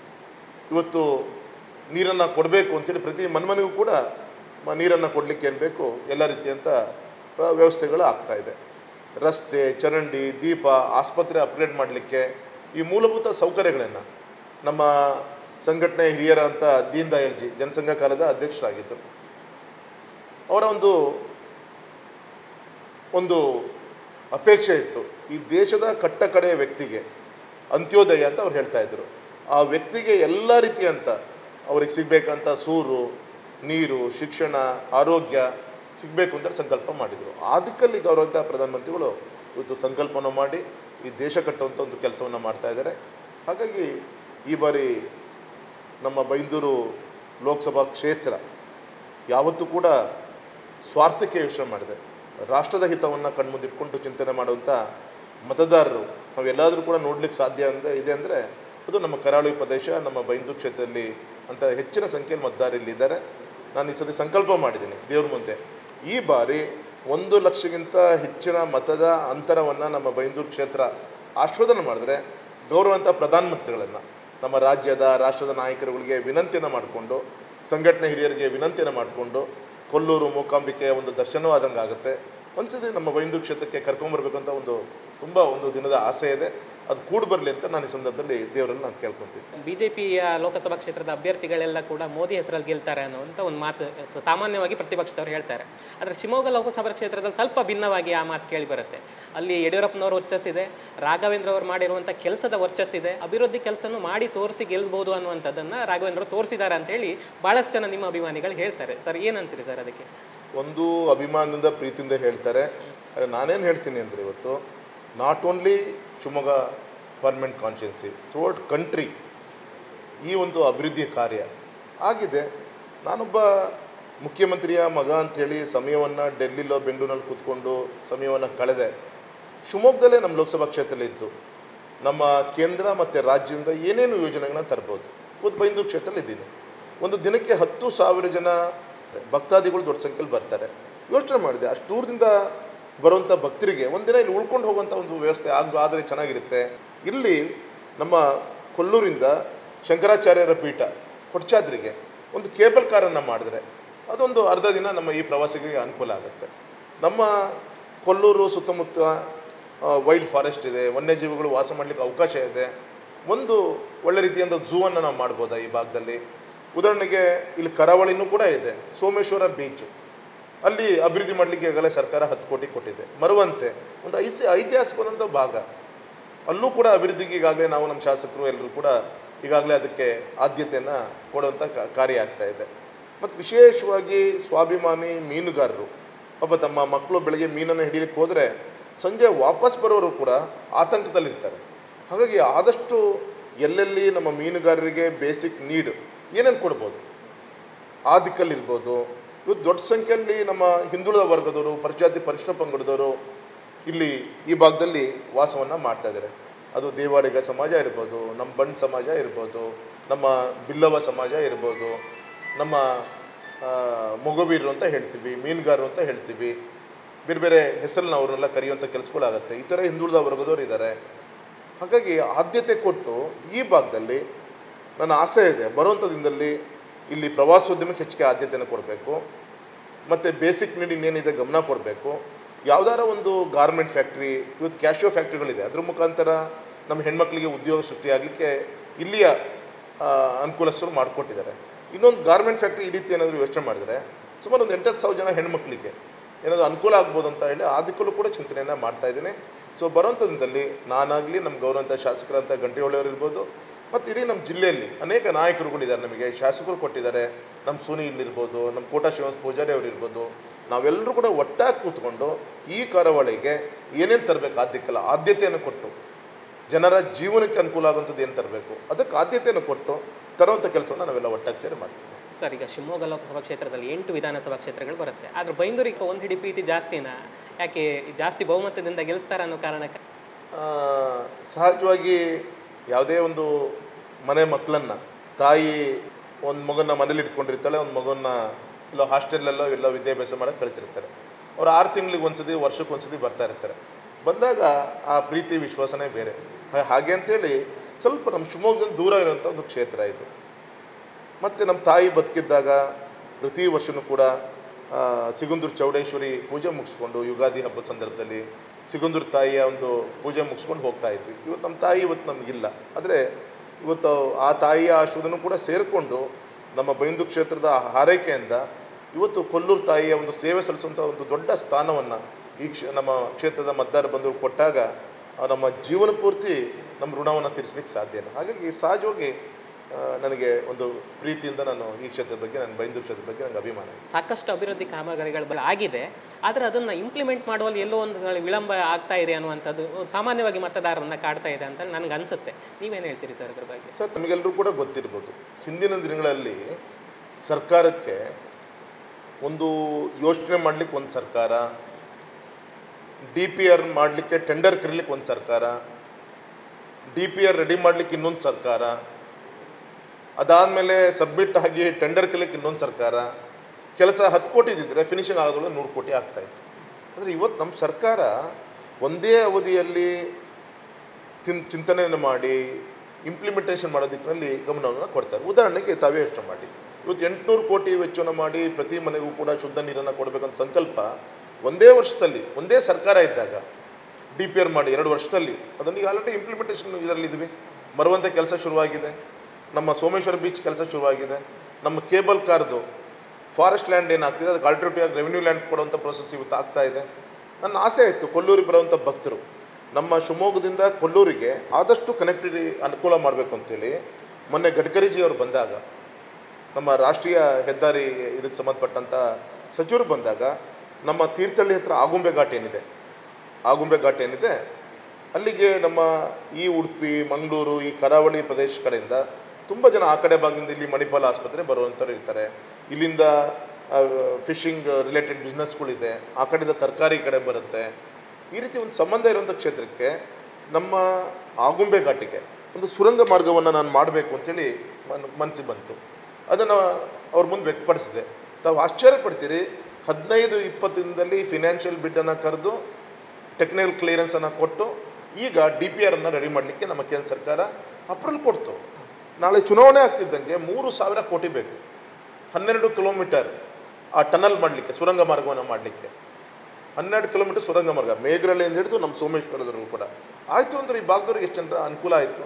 ಇವತ್ತು ನೀರನ್ನು ಕೊಡಬೇಕು ಅಂತೇಳಿ ಪ್ರತಿ ಮನ್ಮನೆಗೂ ಕೂಡ ಮ- ನೀರನ್ನು ಕೊಡಲಿಕ್ಕೆ ಏನು ಬೇಕು ಎಲ್ಲ ರೀತಿಯಂಥ ಆ, ವ್ಯವಸ್ಥೆಗಳು ಆಗ್ತಾ ಇದೆ ರಸ್ತೆ ಚರಂಡಿ ದೀಪ ಆಸ್ಪತ್ರೆ ಅಪ್ಗ್ರೇಡ್ ಮಾಡಲಿಕ್ಕೆ ಈ ಮೂಲಭೂತ ಸೌಕರ್ಯಗಳನ್ನು ನಮ್ಮ ಸಂಘಟನೆ ಹಿರಿಯರ ಅಂತ ದೀನ್ ದಯಾಳ್ಜಿ ಜನಸಂಘ ಕಾಲದ ಅಧ್ಯಕ್ಷರಾಗಿದ್ದರು ಅವರ ಒಂದು ಒಂದು ಅಪೇಕ್ಷೆ ಇತ್ತು ಈ ದೇಶದ ಕಟ್ಟ ಕಡೆಯ ವ್ಯಕ್ತಿಗೆ ಅಂತ್ಯೋದಯ ಅಂತ ಅವ್ರು ಹೇಳ್ತಾ ಇದ್ರು ಆ ವ್ಯಕ್ತಿಗೆ ಎಲ್ಲ ರೀತಿಯಂತ ಅವ್ರಿಗೆ ಸಿಗಬೇಕಂತ ಸೂರು ನೀರು ಶಿಕ್ಷಣ ಆರೋಗ್ಯ ಸಿಗಬೇಕು ಅಂತ ಸಂಕಲ್ಪ ಮಾಡಿದರು ಆ ದಿಕ್ಕಲ್ಲಿ ಗೌರವಂತ ಪ್ರಧಾನಮಂತ್ರಿಗಳು ಇವತ್ತು ಸಂಕಲ್ಪನ ಮಾಡಿ ಈ ದೇಶ ಕಟ್ಟುವಂಥ ಒಂದು ಕೆಲಸವನ್ನು ಮಾಡ್ತಾ ಇದ್ದಾರೆ ಹಾಗಾಗಿ ಈ ಬಾರಿ ನಮ್ಮ ಬೈಂದೂರು ಲೋಕಸಭಾ ಕ್ಷೇತ್ರ ಯಾವತ್ತೂ ಕೂಡ ಸ್ವಾರ್ಥಕ್ಕೆ ಯೋಚನೆ ಮಾಡಿದೆ ರಾಷ್ಟ್ರದ ಹಿತವನ್ನು ಕಣ್ಮುಂದಿಟ್ಕೊಂಡು ಚಿಂತನೆ ಮಾಡುವಂಥ ಮತದಾರರು ನಾವೆಲ್ಲಾದರೂ ಕೂಡ ನೋಡ್ಲಿಕ್ಕೆ ಸಾಧ್ಯ ಅಂತ ಇದೆ ಅಂದರೆ ಅದು ನಮ್ಮ ಕರಾವಳಿ ಪ್ರದೇಶ ನಮ್ಮ ಬೈಂದೂರು ಕ್ಷೇತ್ರದಲ್ಲಿ ಅಂತ ಹೆಚ್ಚಿನ ಸಂಖ್ಯೆಯಲ್ಲಿ ಮತದಾರರು ಇಲ್ಲಿದ್ದಾರೆ ನಾನು ಈ ಸತಿ ಸಂಕಲ್ಪ ಮಾಡಿದ್ದೀನಿ ದೇವ್ರ ಮುಂದೆ ಈ ಬಾರಿ ಒಂದು ಲಕ್ಷಕ್ಕಿಂತ ಹೆಚ್ಚಿನ ಮತದ ಅಂತರವನ್ನು ನಮ್ಮ ಬೈಂದೂರು ಕ್ಷೇತ್ರ ಆಶೀರ್ವಾದನ ಮಾಡಿದ್ರೆ ಗೌರವಂತ ಪ್ರಧಾನಮಂತ್ರಿಗಳನ್ನು ನಮ್ಮ ರಾಜ್ಯದ ರಾಷ್ಟ್ರದ ನಾಯಕರುಗಳಿಗೆ ವಿನಂತಿಯನ್ನು ಮಾಡಿಕೊಂಡು ಸಂಘಟನೆ ಹಿರಿಯರಿಗೆ ವಿನಂತಿಯನ್ನು ಮಾಡಿಕೊಂಡು ಕೊಲ್ಲೂರು ಮೂಕಾಂಬಿಕೆಯ ಒಂದು ದರ್ಶನವಾದಂಗೆ ಆಗುತ್ತೆ ಒಂದ್ಸತಿ ನಮ್ಮ ಬೈಂದೂರು ಕ್ಷೇತ್ರಕ್ಕೆ ಕರ್ಕೊಂಬರ್ಬೇಕಂತ ಒಂದು ತುಂಬ ಒಂದು ದಿನದ ಆಸೆ ಇದೆ ಅದು ಕೂಡಿ ಬರಲಿ ಅಂತ ನಾನು ಈ ಸಂದರ್ಭದಲ್ಲಿ ದೇವರಲ್ಲಿ ನಾನು ಕೇಳ್ಕೊತೀನಿ ಬಿಜೆಪಿಯ ಲೋಕಸಭಾ ಕ್ಷೇತ್ರದ ಅಭ್ಯರ್ಥಿಗಳೆಲ್ಲ ಕೂಡ ಮೋದಿ ಹೆಸರಲ್ಲಿ ಗೆಲ್ತಾರೆ ಅನ್ನುವಂಥ ಒಂದು ಮಾತು ಸಾಮಾನ್ಯವಾಗಿ ಪ್ರತಿಪಕ್ಷದವ್ರು ಹೇಳ್ತಾರೆ ಆದರೆ ಶಿವಮೊಗ್ಗ ಲೋಕಸಭಾ ಕ್ಷೇತ್ರದಲ್ಲಿ ಸ್ವಲ್ಪ ಭಿನ್ನವಾಗಿ ಆ ಮಾತು ಕೇಳಿ ಬರುತ್ತೆ ಅಲ್ಲಿ ಯಡಿಯೂರಪ್ಪನವ್ರ ವರ್ಚಸ್ಸಿದೆ ರಾಘವೇಂದ್ರ ಅವರು ಮಾಡಿರುವಂಥ ಕೆಲಸದ ವರ್ಚಸ್ಸಿದೆ ಅಭಿವೃದ್ಧಿ ಕೆಲಸನೂ ಮಾಡಿ ತೋರಿಸಿ ಗೆಲ್ಬೋದು ಅನ್ನುವಂಥದ್ದನ್ನು ರಾಘವೇಂದ್ರ ಅವರು ತೋರಿಸಿದ್ದಾರೆ ಅಂತೇಳಿ ಭಾಳಷ್ಟು ಜನ ನಿಮ್ಮ ಅಭಿಮಾನಿಗಳು ಹೇಳ್ತಾರೆ ಸರ್ ಏನಂತೀರಿ ಸರ್ ಅದಕ್ಕೆ ಒಂದು ಅಭಿಮಾನದಿಂದ ಪ್ರೀತಿಯಿಂದ ಹೇಳ್ತಾರೆ ಆದರೆ ನಾನೇನು ಹೇಳ್ತೀನಿ ಅಂದರೆ ಇವತ್ತು not only Shivamogga permanent constituency throughout country ಈ ಒಂದು ಅಭಿವೃದ್ಧಿ ಕಾರ್ಯ ಆಗಿದೆ ನಾನೊಬ್ಬ ಮುಖ್ಯಮಂತ್ರಿಯ ಮಗ ಅಂಥೇಳಿ ಸಮಯವನ್ನು ಡೆಲ್ಲಿಲೋ ಬೆಂಗಳೂರಲ್ಲಿ ಕೂತ್ಕೊಂಡು ಸಮಯವನ್ನು ಕಳೆದೆ ಶಿವಮೊಗ್ಗದಲ್ಲೇ ನಮ್ಮ ಲೋಕಸಭಾ ಕ್ಷೇತ್ರದಲ್ಲಿ ಇದ್ದು ನಮ್ಮ ಕೇಂದ್ರ ಮತ್ತು ರಾಜ್ಯದಿಂದ ಏನೇನು ಯೋಜನೆಗಳನ್ನ ತರ್ಬೋದು ಇವತ್ತು ಬೈಂದೂರು ಕ್ಷೇತ್ರದಲ್ಲಿ ಇದ್ದೀನಿ ಒಂದು ದಿನಕ್ಕೆ ಹತ್ತು ಸಾವಿರ ಜನ ಭಕ್ತಾದಿಗಳು ದೊಡ್ಡ ಸಂಖ್ಯೆಯಲ್ಲಿ ಬರ್ತಾರೆ ಯೋಚನೆ ಮಾಡಿದೆ ಅಷ್ಟು ದೂರದಿಂದ ಬರುವಂಥ ಭಕ್ತರಿಗೆ ಒಂದಿನ ಇಲ್ಲಿ ಉಳ್ಕೊಂಡು ಹೋಗುವಂಥ ಒಂದು ವ್ಯವಸ್ಥೆ ಆಗ ಆದರೆ ಚೆನ್ನಾಗಿರುತ್ತೆ ಇಲ್ಲಿ ನಮ್ಮ ಕೊಲ್ಲೂರಿಂದ ಶಂಕರಾಚಾರ್ಯರ ಪೀಠ ಕೊಡ್ಚಾದ್ರಿಗೆ ಒಂದು ಕೇಬಲ್ ಕಾರನ್ನು ಮಾಡಿದ್ರೆ ಅದೊಂದು ಅರ್ಧ ದಿನ ನಮ್ಮ ಈ ಪ್ರವಾಸಿಗರಿಗೆ ಅನುಕೂಲ ಆಗುತ್ತೆ ನಮ್ಮ ಕೊಲ್ಲೂರು ಸುತ್ತಮುತ್ತ ವೈಲ್ಡ್ ಫಾರೆಸ್ಟ್ ಇದೆ ವನ್ಯಜೀವಿಗಳು ವಾಸ ಮಾಡಲಿಕ್ಕೆ ಅವಕಾಶ ಇದೆ ಒಂದು ಒಳ್ಳೆ ರೀತಿಯಿಂದ ಝೂವನ್ನು ನಾವು ಮಾಡ್ಬೋದಾ ಈ ಭಾಗದಲ್ಲಿ ಉದಾಹರಣೆಗೆ ಇಲ್ಲಿ ಕರಾವಳಿನೂ ಕೂಡ ಇದೆ ಸೋಮೇಶ್ವರ ಬೀಚು ಅಲ್ಲಿ ಅಭಿವೃದ್ಧಿ ಮಾಡಲಿಕ್ಕೆ ಈಗಾಗಲೇ ಸರ್ಕಾರ ಹತ್ತು ಕೋಟಿ ಕೊಟ್ಟಿದೆ ಮರುವಂತೆ ಒಂದು ಐಸಿ ಐತಿಹಾಸಿಕವಾದಂಥ ಭಾಗ ಅಲ್ಲೂ ಕೂಡ ಅಭಿವೃದ್ಧಿಗೆ ಈಗಾಗಲೇ ನಾವು ನಮ್ಮ ಶಾಸಕರು ಎಲ್ಲರೂ ಕೂಡ ಈಗಾಗಲೇ ಅದಕ್ಕೆ ಆದ್ಯತೆಯನ್ನು ಕೊಡುವಂಥ ಕ- ಕಾರ್ಯ ಆಗ್ತಾ ಇದೆ ಮತ್ತು ವಿಶೇಷವಾಗಿ ಸ್ವಾಭಿಮಾನಿ ಮೀನುಗಾರರು ಒಬ್ಬ ತಮ್ಮ ಮಕ್ಕಳು ಬೆಳಗ್ಗೆ ಮೀನನ್ನು ಹಿಡಿಯಲಿಕ್ಕೆ ಹೋದರೆ ಸಂಜೆ ವಾಪಸ್ ಬರೋರು ಕೂಡ ಆತಂಕದಲ್ಲಿರ್ತಾರೆ ಹಾಗಾಗಿ ಆದಷ್ಟು ಎಲ್ಲೆಲ್ಲಿ ನಮ್ಮ ಮೀನುಗಾರರಿಗೆ ಬೇಸಿಕ್ ನೀಡ್ ಏನೇನು ಕೊಡ್ಬೋದು ಆ ದಿಕ್ಕಲ್ಲಿ ಇರ್ಬೋದು ಇವತ್ತು ದೊಡ್ಡ ಸಂಖ್ಯೆಯಲ್ಲಿ ನಮ್ಮ ಹಿಂದುಳಿದ ವರ್ಗದವರು ಪರಿಜಾತಿ ಪರಿಷ್ಠ ಪಂಗಡದವರು ಇಲ್ಲಿ ಈ ಭಾಗದಲ್ಲಿ ವಾಸವನ್ನು ಮಾಡ್ತಾ ಇದ್ದಾರೆ ಅದು ದೇವಾಡಿಗ ಸಮಾಜ ಇರ್ಬೋದು ನಮ್ಮ ಬಂಡ್ ಸಮಾಜ ಇರ್ಬೋದು ನಮ್ಮ ಬಿಲ್ಲವ ಸಮಾಜ ಇರ್ಬೋದು ನಮ್ಮ ಆ, ಮೊಗವೀರರು ಅಂತ ಹೇಳ್ತೀವಿ ಮೀನುಗಾರರು ಅಂತ ಹೇಳ್ತೀವಿ ಬೇರೆ ಬೇರೆ ಹೆಸರನ್ನ ಅವ್ರನ್ನೆಲ್ಲ ಕರೆಯುವಂಥ ಕೆಲಸಗಳಾಗತ್ತೆ ಈ ಥರ ಹಿಂದುಳಿದ ವರ್ಗದವರು ಇದ್ದಾರೆ ಹಾಗಾಗಿ ಆದ್ಯತೆ ಕೊಟ್ಟು ಈ ಭಾಗದಲ್ಲಿ ನನ್ನ ಆಸೆ ಇದೆ ಬರುವಂಥ ದಿನದಲ್ಲಿ ಇಲ್ಲಿ ಪ್ರವಾಸೋದ್ಯಮಕ್ಕೆ ಹೆಚ್ಚಿಗೆ ಆದ್ಯತೆಯನ್ನು ಕೊಡಬೇಕು ಮತ್ತು ಬೇಸಿಕ್ ನೀಡ್ ಇನ್ನೇನಿದೆ ಗಮನ ಕೊಡಬೇಕು ಯಾವ್ದಾರ ಒಂದು ಗಾರ್ಮೆಂಟ್ ಫ್ಯಾಕ್ಟ್ರಿ ಇವತ್ತು ಕ್ಯಾಶಿಯೋ ಫ್ಯಾಕ್ಟ್ರಿಗಳಿದೆ ಅದ್ರ ಮುಖಾಂತರ ನಮ್ಮ ಹೆಣ್ಮಕ್ಳಿಗೆ ಉದ್ಯೋಗ ಸೃಷ್ಟಿಯಾಗಲಿಕ್ಕೆ ಇಲ್ಲಿಯ ಆ, ಅನುಕೂಲಸ್ಥರು ಮಾಡಿಕೊಟ್ಟಿದ್ದಾರೆ ಇನ್ನೊಂದು ಗಾರ್ಮೆಂಟ್ ಫ್ಯಾಕ್ಟ್ರಿ ಈ ರೀತಿ ಏನಾದರೂ ಯೋಚನೆ ಮಾಡಿದರೆ ಸುಮಾರು ಒಂದು ಎಂಟತ್ತು ಸಾವಿರ ಜನ ಹೆಣ್ಮಕ್ಳಿಗೆ ಏನಾದರೂ ಅನುಕೂಲ ಆಗ್ಬೋದು ಅಂತ ಹೇಳಿ ಆ ದಿಕ್ಕಲ್ಲೂ ಕೂಡ ಚಿಂತನೆಯನ್ನು ಮಾಡ್ತಾ ಇದ್ದೀನಿ ಸೊ ಬರುವಂಥ ದಿನದಲ್ಲಿ ನಾನಾಗಲಿ ನಮ್ಮ ಗೌರವಂತ ಶಾಸಕರಂತ ಗಂಟೆಯೊಳೆಯವರು ಇರ್ಬೋದು ಮತ್ತು ಇಡೀ ನಮ್ಮ ಜಿಲ್ಲೆಯಲ್ಲಿ ಅನೇಕ ನಾಯಕರುಗಳಿದ್ದಾರೆ ನಮಗೆ ಶಾಸಕರು ಕೊಟ್ಟಿದ್ದಾರೆ ನಮ್ಮ ಸುನಿ ಇಲ್ಲಿರ್ಬೋದು ನಮ್ಮ ಕೋಟಾ ಶ್ರೀನಿವಾಸ ಪೂಜಾರಿ ಅವರು ಇರ್ಬೋದು ನಾವೆಲ್ಲರೂ ಕೂಡ ಒಟ್ಟಾಗಿ ಕೂತ್ಕೊಂಡು ಈ ಕರಾವಳಿಗೆ ಏನೇನು ತರಬೇಕು ಆದ್ಯಕ್ಕೆಲ್ಲ ಆದ್ಯತೆಯನ್ನು ಕೊಟ್ಟು ಜನರ ಜೀವನಕ್ಕೆ ಅನುಕೂಲ ಆಗುವಂಥದ್ದು ಏನು ತರಬೇಕು ಅದಕ್ಕೆ ಆದ್ಯತೆಯನ್ನು ಕೊಟ್ಟು ತರುವಂಥ ಕೆಲಸವನ್ನು ನಾವೆಲ್ಲ ಒಟ್ಟಾಗಿ ಸೇರಿ ಮಾಡ್ತೀವಿ ಸರ್ ಈಗ ಶಿವಮೊಗ್ಗ ಲೋಕಸಭಾ ಕ್ಷೇತ್ರದಲ್ಲಿ ಎಂಟು ವಿಧಾನಸಭಾ ಕ್ಷೇತ್ರಗಳು ಬರುತ್ತೆ ಆದ್ರೆ ಬೈಂದೂರಿಗೆ ಒಂದು ಹಿಡಿ ಪ್ರೀತಿ ಜಾಸ್ತಿನಾ ಯಾಕೆ ಜಾಸ್ತಿ ಬಹುಮತದಿಂದ ಗೆಲ್ಲಿಸ್ತಾರೆ ಅನ್ನೋ ಕಾರಣಕ್ಕೆ ಆ, ಸಹಜವಾಗಿ ಯಾವುದೇ ಒಂದು ಮನೆ ಮಕ್ಕಳನ್ನು ತಾಯಿ ಒಂದು ಮಗನ ಮನೇಲಿ ಇಟ್ಕೊಂಡಿರ್ತಾಳೆ ಒಂದು ಮಗನ ಇಲ್ಲ ಹಾಸ್ಟೆಲಲ್ಲೋ ಎಲ್ಲ ವಿದ್ಯಾಭ್ಯಾಸ ಮಾಡೋಕ್ಕೆ ಕಳಿಸಿರ್ತಾರೆ ಅವ್ರು ಆರು ತಿಂಗಳಿಗೆ ಒಂದ್ಸತಿ ವರ್ಷಕ್ಕೆ ಒಂದ್ಸತಿ ಬರ್ತಾ ಇರ್ತಾರೆ ಬಂದಾಗ ಆ ಪ್ರೀತಿ ವಿಶ್ವಾಸನೇ ಬೇರೆ ಹಾ- ಹಾಗೆ ಅಂತೇಳಿ ಸ್ವಲ್ಪ ನಮ್ಮ ಶಿವಮೊಗ್ಗದಿಂದ ದೂರ ಇರುವಂಥ ಒಂದು ಕ್ಷೇತ್ರ ಇದು ಮತ್ತು ನಮ್ಮ ತಾಯಿ ಬದುಕಿದ್ದಾಗ ಪ್ರತಿ ವರ್ಷವೂ ಕೂಡ ಆ, ಸಿಗುಂದೂರು ಚೌಡೇಶ್ವರಿ ಪೂಜೆ ಮುಗಿಸ್ಕೊಂಡು ಯುಗಾದಿ ಹಬ್ಬದ ಸಂದರ್ಭದಲ್ಲಿ ಸಿಗುಂದೂರು ತಾಯಿಯ ಒಂದು ಪೂಜೆ ಮುಗಿಸ್ಕೊಂಡು ಹೋಗ್ತಾ ಇದ್ವಿ ಇವತ್ತು ನಮ್ಮ ತಾಯಿ ಇವತ್ತು ನಮಗಿಲ್ಲ ಆದರೆ ಇವತ್ತು ಆ ತಾಯಿಯ ಆಶೀರ್ವಾದನೂ ಕೂಡ ಸೇರಿಕೊಂಡು ನಮ್ಮ ಬೈಂದು ಕ್ಷೇತ್ರದ ಹಾರೈಕೆಯಿಂದ ಇವತ್ತು ಕೊಲ್ಲೂರು ತಾಯಿಯ ಒಂದು ಸೇವೆ ಸಲ್ಲಿಸುವಂಥ ಒಂದು ದೊಡ್ಡ ಸ್ಥಾನವನ್ನು ಈ ಕ್ಷ ನಮ್ಮ ಕ್ಷೇತ್ರದ ಮತದಾರ ಬಂಧುಗಳು ಕೊಟ್ಟಾಗ ಆ, ನಮ್ಮ ಜೀವನ ಪೂರ್ತಿ ನಮ್ಮ ಋಣವನ್ನು ತೀರಿಸ್ಲಿಕ್ಕೆ ಸಾಧ್ಯ ಇಲ್ಲ ಹಾಗಾಗಿ ಸಹಜವಾಗಿ ಆ, ನನಗೆ ಒಂದು ಪ್ರೀತಿಯಿಂದ ನಾನು ಈ ಕ್ಷೇತ್ರದ ಬಗ್ಗೆ ನನ್ನ ಬೈಂದೂರು ಕ್ಷೇತ್ರದ ಬಗ್ಗೆ ನನಗೆ ಅಭಿಮಾನ ಇದೆ ಸಾಕಷ್ಟು ಅಭಿವೃದ್ಧಿ ಕಾಮಗಾರಿಗಳು ಬ- ಆಗಿದೆ ಆದರೆ ಅದನ್ನು ಇಂಪ್ಲಿಮೆಂಟ್ ಮಾಡುವಲ್ಲಿ ಎಲ್ಲೋ ಒಂದು ಕಡೆ ವಿಳಂಬ ಆಗ್ತಾ ಇದೆ ಅನ್ನುವಂಥದ್ದು ಸಾಮಾನ್ಯವಾಗಿ ಮತದಾರರನ್ನ ಕಾಡ್ತಾ ಇದೆ ಅಂತ ನನಗೆ ಅನಿಸುತ್ತೆ ನೀವೇನು ಹೇಳ್ತೀರಿ ಸರ್ ಅದ್ರ ಬಗ್ಗೆ ಸರ್ ತಮಗೆಲ್ಲರೂ ಕೂಡ ಗೊತ್ತಿರ್ಬೋದು ಹಿಂದಿನ ದಿನಗಳಲ್ಲಿ ಸರ್ಕಾರಕ್ಕೆ ಒಂದು ಯೋಚನೆ ಮಾಡಲಿಕ್ಕೆ ಒಂದು ಸರ್ಕಾರ ಡಿ ಪಿ ಆರ್ ಮಾಡಲಿಕ್ಕೆ ಟೆಂಡರ್ ಕರೀಲಿಕ್ಕೆ ಒಂದು ಸರ್ಕಾರ ಡಿ ಪಿ ಆರ್ ರೆಡಿ ಮಾಡಲಿಕ್ಕೆ ಇನ್ನೊಂದು ಸರ್ಕಾರ ಅದಾದಮೇಲೆ ಸಬ್ಮಿಟ್ ಆಗಿ ಟೆಂಡರ್ ಕಲಿಕ್ಕೆ ಇನ್ನೊಂದು ಸರ್ಕಾರ ಕೆಲಸ ಹತ್ತು ಕೋಟಿ ಇದ್ದಿದ್ರೆ ಫಿನಿಶಿಂಗ್ ಆಗೋದ್ರಲ್ಲಿ ನೂರು ಕೋಟಿ ಆಗ್ತಾ ಇತ್ತು ಆದರೆ ಇವತ್ತು ನಮ್ಮ ಸರ್ಕಾರ ಒಂದೇ ಅವಧಿಯಲ್ಲಿ ಚಿನ್ ಚಿಂತನೆಯನ್ನು ಮಾಡಿ ಇಂಪ್ಲಿಮೆಂಟೇಷನ್ ಮಾಡೋ ದಿಕ್ಕಿನಲ್ಲಿ ಗಮನವನ್ನು ಕೊಡ್ತಾರೆ ಉದಾಹರಣೆಗೆ ತಾವೇ ಯೋಚನೆ ಮಾಡಿ ಇವತ್ತು ಎಂಟುನೂರು ಕೋಟಿ ವೆಚ್ಚವನ್ನು ಮಾಡಿ ಪ್ರತಿ ಮನೆಗೂ ಕೂಡ ಶುದ್ಧ ನೀರನ್ನು ಕೊಡಬೇಕಂತ ಸಂಕಲ್ಪ ಒಂದೇ ವರ್ಷದಲ್ಲಿ ಒಂದೇ ಸರ್ಕಾರ ಇದ್ದಾಗ ಡಿ ಪಿ ಆರ್ ಮಾಡಿ ಎರಡು ವರ್ಷದಲ್ಲಿ ಅದನ್ನು ಈಗ ಆಲ್ರೆಡಿ ಇಂಪ್ಲಿಮೆಂಟೇಷನ್ ಇದರಲ್ಲಿದ್ವಿ ಮರುವಂಥ ಕೆಲಸ ಶುರುವಾಗಿದೆ ನಮ್ಮ ಸೋಮೇಶ್ವರ ಬೀಚ್ ಕೆಲಸ ಶುರುವಾಗಿದೆ ನಮ್ಮ ಕೇಬಲ್ ಕಾರ್ದು ಫಾರೆಸ್ಟ್ ಲ್ಯಾಂಡ್ ಏನಾಗ್ತಿದೆ ಅದಕ್ಕೆ ಆಲ್ಟರ್ನೇಟಿವ್ ಆಗಿ ರೆವಿನ್ಯೂ ಲ್ಯಾಂಡ್ ಕೊಡುವಂಥ ಪ್ರೊಸೆಸ್ ಇವತ್ತು ಆಗ್ತಾ ಇದೆ ನನ್ನ ಆಸೆ ಇತ್ತು ಕೊಲ್ಲೂರಿಗೆ ಬರುವಂಥ ಭಕ್ತರು ನಮ್ಮ ಶಿವಮೊಗ್ಗದಿಂದ ಕೊಲ್ಲೂರಿಗೆ ಆದಷ್ಟು ಕನೆಕ್ಟಿವಿಟಿ ಅನುಕೂಲ ಮಾಡಬೇಕು ಅಂತೇಳಿ ಮೊನ್ನೆ ಗಡ್ಕರಿಜಿ ಅವರು ಬಂದಾಗ ನಮ್ಮ ರಾಷ್ಟ್ರೀಯ ಹೆದ್ದಾರಿ ಇದಕ್ಕೆ ಸಂಬಂಧಪಟ್ಟಂಥ ಸಚಿವರು ಬಂದಾಗ ನಮ್ಮ ತೀರ್ಥಹಳ್ಳಿ ಹತ್ರ ಆಗುಂಬೆ ಘಾಟ್ ಏನಿದೆ ಆಗುಂಬೆ ಘಾಟ್ ಏನಿದೆ ಅಲ್ಲಿಗೆ ನಮ್ಮ ಈ ಉಡುಪಿ ಮಂಗಳೂರು ಈ ಕರಾವಳಿ ಪ್ರದೇಶ ಕಡೆಯಿಂದ ತುಂಬ ಜನ ಆ ಕಡೆ ಭಾಗದಿಂದ ಇಲ್ಲಿ ಮಣಿಪಾಲ ಆಸ್ಪತ್ರೆ ಬರುವಂಥವ್ರು ಇರ್ತಾರೆ ಇಲ್ಲಿಂದ ಫಿಶಿಂಗ್ ರಿಲೇಟೆಡ್ ಬಿಸ್ನೆಸ್ಗಳಿದೆ ಆ ಕಡೆಯಿಂದ ತರಕಾರಿ ಕಡೆ ಬರುತ್ತೆ ಈ ರೀತಿ ಒಂದು ಸಂಬಂಧ ಇರುವಂಥ ಕ್ಷೇತ್ರಕ್ಕೆ ನಮ್ಮ ಆಗುಂಬೆ ಘಾಟಿಗೆ ಒಂದು ಸುರಂಗ ಮಾರ್ಗವನ್ನು ನಾನು ಮಾಡಬೇಕು ಅಂತೇಳಿ ಮನ್ ಮನಸ್ಸಿಗೆ ಬಂತು ಅದನ್ನು ಅವ್ರ ಮುಂದೆ ವ್ಯಕ್ತಪಡಿಸಿದೆ ತಾವು ಆಶ್ಚರ್ಯ ಪಡ್ತೀರಿ ಹದಿನೈದು ಇಪ್ಪತ್ತು ದಿನದಲ್ಲಿ ಫಿನಾನ್ಷಿಯಲ್ ಬಿಡ್ಡನ್ನು ಕರೆದು ಟೆಕ್ನಿಕಲ್ ಕ್ಲಿಯರೆನ್ಸನ್ನು ಕೊಟ್ಟು ಈಗ ಡಿ ಪಿ ಆರನ್ನು ರೆಡಿ ಮಾಡಲಿಕ್ಕೆ ನಮ್ಮ ಕೇಂದ್ರ ಸರ್ಕಾರ ಅಪ್ರೂವಲ್ ಕೊಡ್ತು ನಾಳೆ ಚುನಾವಣೆ ಆಗ್ತಿದ್ದಂಗೆ ಮೂರು ಸಾವಿರ ಕೋಟಿ ಬೇಕು ಹನ್ನೆರಡು ಕಿಲೋಮೀಟರ್ ಆ ಟನಲ್ ಮಾಡಲಿಕ್ಕೆ ಸುರಂಗ ಮಾರ್ಗವನ್ನು ಮಾಡಲಿಕ್ಕೆ ಹನ್ನೆರಡು ಕಿಲೋಮೀಟರ್ ಸುರಂಗ ಮಾರ್ಗ ಮೇಘರಳ್ಳಿಯಿಂದ ಹಿಡಿದು ನಮ್ಮ ಸೋಮೇಶ್ವರದವರೆಗೂ ಕೂಡ ಆಯಿತು ಅಂದ್ರೆ ಈ ಭಾಗದವ್ರಿಗೆ ಎಷ್ಟು ಜನರ ಅನುಕೂಲ ಆಯಿತು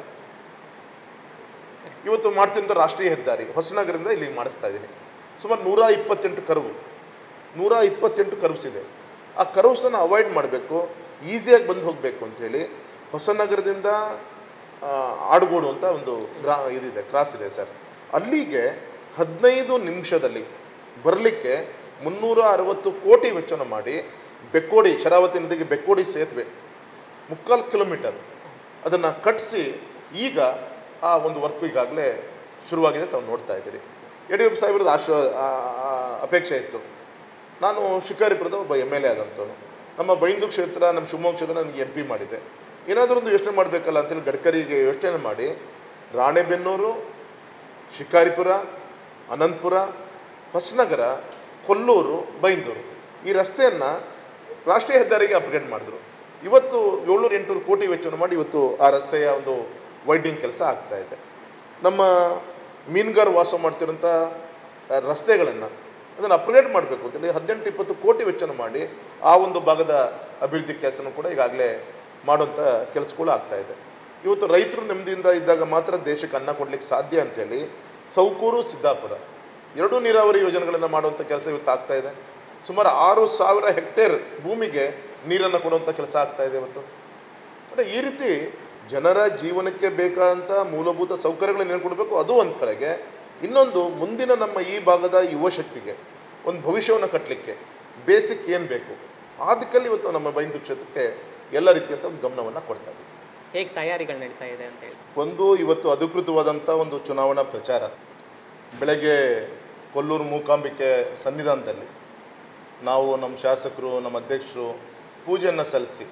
ಇವತ್ತು ಮಾಡ್ತಿರೋ ರಾಷ್ಟ್ರೀಯ ಹೆದ್ದಾರಿ ಹೊಸನಗರದಿಂದ ಇಲ್ಲಿಗೆ ಮಾಡಿಸ್ತಾ ಇದ್ದೀನಿ ಸುಮಾರು ನೂರ ಇಪ್ಪತ್ತೆಂಟು ಕರುವು ನೂರ ಇಪ್ಪತ್ತೆಂಟು ಕರ್ವ್ಸ್ ಇದೆ ಆ ಕರ್ವ್ಸನ್ನು ಅವಾಯ್ಡ್ ಮಾಡಬೇಕು ಈಸಿಯಾಗಿ ಬಂದು ಹೋಗಬೇಕು ಅಂಥೇಳಿ ಹೊಸನಗರದಿಂದ ಆ, ಆಡುಗೋಡು ಅಂತ ಒಂದು ಗ್ರಾ ಇದಿದೆ ಕ್ರಾಸ್ ಇದೆ ಸರ್ ಅಲ್ಲಿಗೆ ಹದಿನೈದು ನಿಮಿಷದಲ್ಲಿ ಬರಲಿಕ್ಕೆ ಮುನ್ನೂರ ಅರವತ್ತು ಕೋಟಿ ವೆಚ್ಚವನ್ನು ಮಾಡಿ ಬೆಕ್ಕೋಡಿ ಶರಾವತಿ ನದಿಗೆ ಬೆಕ್ಕೋಡಿ ಸೇತುವೆ ಮುಕ್ಕಾಲು ಕಿಲೋಮೀಟರ್ ಅದನ್ನು ಕಟ್ಟಿಸಿ ಈಗ ಆ ಒಂದು ವರ್ಕ್ ಈಗಾಗಲೇ ಶುರುವಾಗಿದೆ ತಾವು ನೋಡ್ತಾ ಇದ್ದೀರಿ ಯಡಿಯೂರಪ್ಪ ಸಾಹೇಬ್ರದ್ದು ಆಶ ಆ, ಆ, ಅಪೇಕ್ಷೆ ಇತ್ತು ನಾನು ಶಿಕಾರಿಪುರದ ಒಬ್ಬ ಎಮ್ ಎಲ್ ಎ ಆದಂಥವನು ನಮ್ಮ ಬೈಂದು ಕ್ಷೇತ್ರ ನಮ್ಮ ಶಿವಮೊಗ್ಗ ಕ್ಷೇತ್ರ ನನಗೆ ಎಂ ಪಿ ಮಾಡಿದೆ ಏನಾದರೂ ಒಂದು ಯೋಚನೆ ಮಾಡಬೇಕಲ್ಲ ಅಂತೇಳಿ ಗಡ್ಕರಿಗೆ ಯೋಚನೆ ಮಾಡಿ ರಾಣೆಬೆನ್ನೂರು ಶಿಕಾರಿಪುರ ಅನಂತಪುರ ಹೊಸನಗರ ಕೊಲ್ಲೂರು ಬೈಂದೂರು ಈ ರಸ್ತೆಯನ್ನು ರಾಷ್ಟ್ರೀಯ ಹೆದ್ದಾರಿಗೆ ಅಪ್ಗ್ರೇಡ್ ಮಾಡಿದ್ರು ಇವತ್ತು ಏಳ್ನೂರು ಎಂಟುನೂರು ಕೋಟಿ ವೆಚ್ಚವನ್ನು ಮಾಡಿ ಇವತ್ತು ಆ ರಸ್ತೆಯ ಒಂದು ವೈಡಿಂಗ್ ಕೆಲಸ ಆಗ್ತಾ ಇದೆ ನಮ್ಮ ಮೀನುಗಾರ ವಾಸ ಮಾಡ್ತಿರೋಂಥ ರಸ್ತೆಗಳನ್ನು ಅದನ್ನು ಅಪ್ಗ್ರೇಡ್ ಮಾಡಬೇಕು ಅಂತೇಳಿ ಹದಿನೆಂಟು ಇಪ್ಪತ್ತು ಕೋಟಿ ವೆಚ್ಚನ ಮಾಡಿ ಆ ಒಂದು ಭಾಗದ ಅಭಿವೃದ್ಧಿ ಕೆಲಸನೂ ಕೂಡ ಈಗಾಗಲೇ ಮಾಡುವಂಥ ಕೆಲಸಗಳು ಆಗ್ತಾ ಇದೆ ಇವತ್ತು ರೈತರು ನೆಮ್ಮದಿಯಿಂದ ಇದ್ದಾಗ ಮಾತ್ರ ದೇಶಕ್ಕೆ ಅನ್ನ ಕೊಡ್ಲಿಕ್ಕೆ ಸಾಧ್ಯ ಅಂತೇಳಿ ಸೌಕೂರು ಸಿದ್ದಾಪುರ ಎರಡೂ ನೀರಾವರಿ ಯೋಜನೆಗಳನ್ನು ಮಾಡುವಂಥ ಕೆಲಸ ಇವತ್ತು ಆಗ್ತಾ ಇದೆ ಸುಮಾರು ಆರು ಸಾವಿರ ಹೆಕ್ಟೇರ್ ಭೂಮಿಗೆ ನೀರನ್ನು ಕೊಡುವಂಥ ಕೆಲಸ ಆಗ್ತಾ ಇದೆ ಇವತ್ತು ಅಂದರೆ ಈ ರೀತಿ ಜನರ ಜೀವನಕ್ಕೆ ಬೇಕಾದಂಥ ಮೂಲಭೂತ ಸೌಕರ್ಯಗಳನ್ನು ಏನು ಕೊಡಬೇಕು ಅದು ಒಂದು ಕಡೆಗೆ ಇನ್ನೊಂದು ಮುಂದಿನ ನಮ್ಮ ಈ ಭಾಗದ ಯುವ ಶಕ್ತಿಗೆ ಒಂದು ಭವಿಷ್ಯವನ್ನು ಕಟ್ಟಲಿಕ್ಕೆ ಬೇಸಿಕ್ ಏನು ಬೇಕು ಆ ದಿಕ್ಕಲ್ಲಿ ಇವತ್ತು ನಮ್ಮ ಬೈಂದು ಕ್ಷೇತ್ರಕ್ಕೆ ಎಲ್ಲ ರೀತಿಯಂಥ ಒಂದು ಗಮನವನ್ನು ಕೊಡ್ತಾ ಇದ್ದೀವಿ ಹೇಗೆ ತಯಾರಿಗಳು ನಡೀತಾ ಇದೆ ಅಂತ ಹೇಳಿ ಒಂದು ಇವತ್ತು ಅಧಿಕೃತವಾದಂಥ ಒಂದು ಚುನಾವಣಾ ಪ್ರಚಾರ ಬೆಳಗ್ಗೆ ಕೊಲ್ಲೂರು ಮೂಕಾಂಬಿಕೆ ಸನ್ನಿಧಾನದಲ್ಲಿ ನಾವು ನಮ್ಮ ಶಾಸಕರು ನಮ್ಮ ಅಧ್ಯಕ್ಷರು ಪೂಜೆಯನ್ನು ಸಲ್ಲಿಸಿ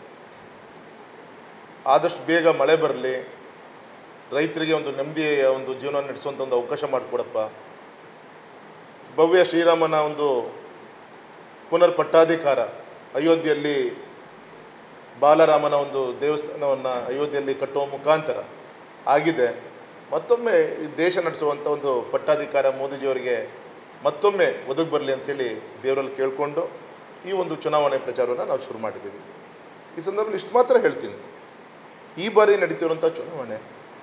ಆದಷ್ಟು ಬೇಗ ಮಳೆ ಬರಲಿ ರೈತರಿಗೆ ಒಂದು ನೆಮ್ಮದಿಯ ಒಂದು ಜೀವನ ನಡೆಸುವಂಥ ಒಂದು ಅವಕಾಶ ಮಾಡಿಕೊಡಪ್ಪ ಭವ್ಯ ಶ್ರೀರಾಮನ ಒಂದು ಪುನರ್ ಪಟ್ಟಾಧಿಕಾರ ಅಯೋಧ್ಯೆಯಲ್ಲಿ ಬಾಲರಾಮನ ಒಂದು ದೇವಸ್ಥಾನವನ್ನು ಅಯೋಧ್ಯೆಯಲ್ಲಿ ಕಟ್ಟುವ ಮುಖಾಂತರ ಆಗಿದೆ ಮತ್ತೊಮ್ಮೆ ಈ ದೇಶ ನಡೆಸುವಂಥ ಒಂದು ಪಟ್ಟಾಧಿಕಾರ ಮೋದಿಜಿಯವರಿಗೆ ಮತ್ತೊಮ್ಮೆ ಒದಗಿ ಬರಲಿ ಅಂತೇಳಿ ದೇವರಲ್ಲಿ ಕೇಳಿಕೊಂಡು ಈ ಒಂದು ಚುನಾವಣೆ ಪ್ರಚಾರವನ್ನು ನಾವು ಶುರು ಮಾಡಿದ್ದೀವಿ ಈ ಸಂದರ್ಭದಲ್ಲಿ ಇಷ್ಟು ಮಾತ್ರ ಹೇಳ್ತೀನಿ ಈ ಬಾರಿ ನಡೀತಿರುವಂಥ ಚುನಾವಣೆ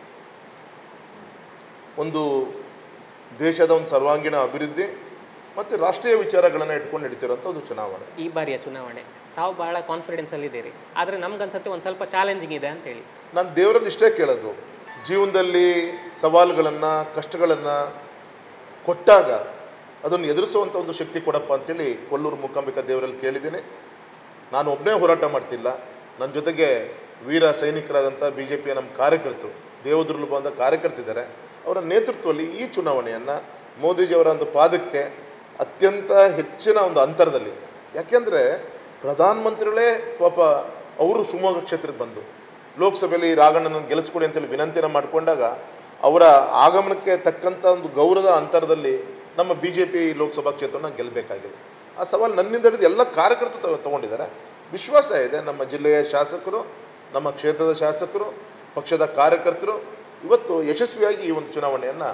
ಒಂದು ದೇಶದ ಒಂದು ಸರ್ವಾಂಗೀಣ ಅಭಿವೃದ್ಧಿ ಮತ್ತು ರಾಷ್ಟ್ರೀಯ ವಿಚಾರಗಳನ್ನು ಇಟ್ಕೊಂಡು ನಡೀತಿರುವಂಥ ಒಂದು ಚುನಾವಣೆ ಈ ಬಾರಿಯ ಚುನಾವಣೆ ತಾವು ಬಹಳ ಕಾನ್ಫಿಡೆನ್ಸ್ ಅಲ್ಲಿ ಇದ್ದೀರಿ ಆದರೆ ನಮ್ಗನ್ಸತ್ತೆ ಒಂದು ಸ್ವಲ್ಪ ಚಾಲೆಂಜಿಂಗ್ ಇದೆ ಅಂತ ಹೇಳಿ ನಾನು ದೇವರಲ್ಲಿ ಇಷ್ಟೇ ಕೇಳೋದು ಜೀವನದಲ್ಲಿ ಸವಾಲುಗಳನ್ನು ಕಷ್ಟಗಳನ್ನು ಕೊಟ್ಟಾಗ ಅದನ್ನು ಎದುರಿಸುವಂಥ ಒಂದು ಶಕ್ತಿ ಕೊಡಪ್ಪ ಅಂತೇಳಿ ಕೊಲ್ಲೂರು ಮೂಕಾಂಬಿಕಾ ದೇವರಲ್ಲಿ ಕೇಳಿದ್ದೀನಿ ನಾನು ಒಬ್ಬನೇ ಹೋರಾಟ ಮಾಡ್ತಿಲ್ಲ ನನ್ನ ಜೊತೆಗೆ ವೀರ ಸೈನಿಕರಾದಂಥ ಬಿ ಜೆ ಪಿಯ ನಮ್ಮ ಕಾರ್ಯಕರ್ತರು ದೇವದುರ್ಲು ಬಂದ ಕಾರ್ಯಕರ್ತಿದ್ದಾರೆ ಅವರ ನೇತೃತ್ವದಲ್ಲಿ ಈ ಚುನಾವಣೆಯನ್ನು ಮೋದಿಜಿಯವರ ಒಂದು ಪಾದಕ್ಕೆ ಅತ್ಯಂತ ಹೆಚ್ಚಿನ ಒಂದು ಅಂತರದಲ್ಲಿ ಯಾಕೆಂದರೆ ಪ್ರಧಾನಮಂತ್ರಿಗಳೇ ಪಾಪ ಅವರು ಶಿವಮೊಗ್ಗ ಕ್ಷೇತ್ರಕ್ಕೆ ಬಂದು ಲೋಕಸಭೆಯಲ್ಲಿ ರಾಘಣ್ಣನ ಗೆಲ್ಲಿಸ್ಕೊಡಿ ಅಂತೇಳಿ ವಿನಂತಿಯನ್ನು ಮಾಡಿಕೊಂಡಾಗ ಅವರ ಆಗಮನಕ್ಕೆ ತಕ್ಕಂಥ ಒಂದು ಗೌರವದ ಅಂತರದಲ್ಲಿ ನಮ್ಮ ಬಿ ಜೆ ಪಿ ಲೋಕಸಭಾ ಕ್ಷೇತ್ರನ ಗೆಲ್ಲಬೇಕಾಗಿದೆ ಆ ಸವಾಲು ನನ್ನಿಂದ ಹಿಡಿದು ಎಲ್ಲ ಕಾರ್ಯಕರ್ತರು ತಗೊ- ತಗೊಂಡಿದ್ದಾರೆ ವಿಶ್ವಾಸ ಇದೆ ನಮ್ಮ ಜಿಲ್ಲೆಯ ಶಾಸಕರು ನಮ್ಮ ಕ್ಷೇತ್ರದ ಶಾಸಕರು ಪಕ್ಷದ ಕಾರ್ಯಕರ್ತರು ಇವತ್ತು ಯಶಸ್ವಿಯಾಗಿ ಈ ಒಂದು ಚುನಾವಣೆಯನ್ನು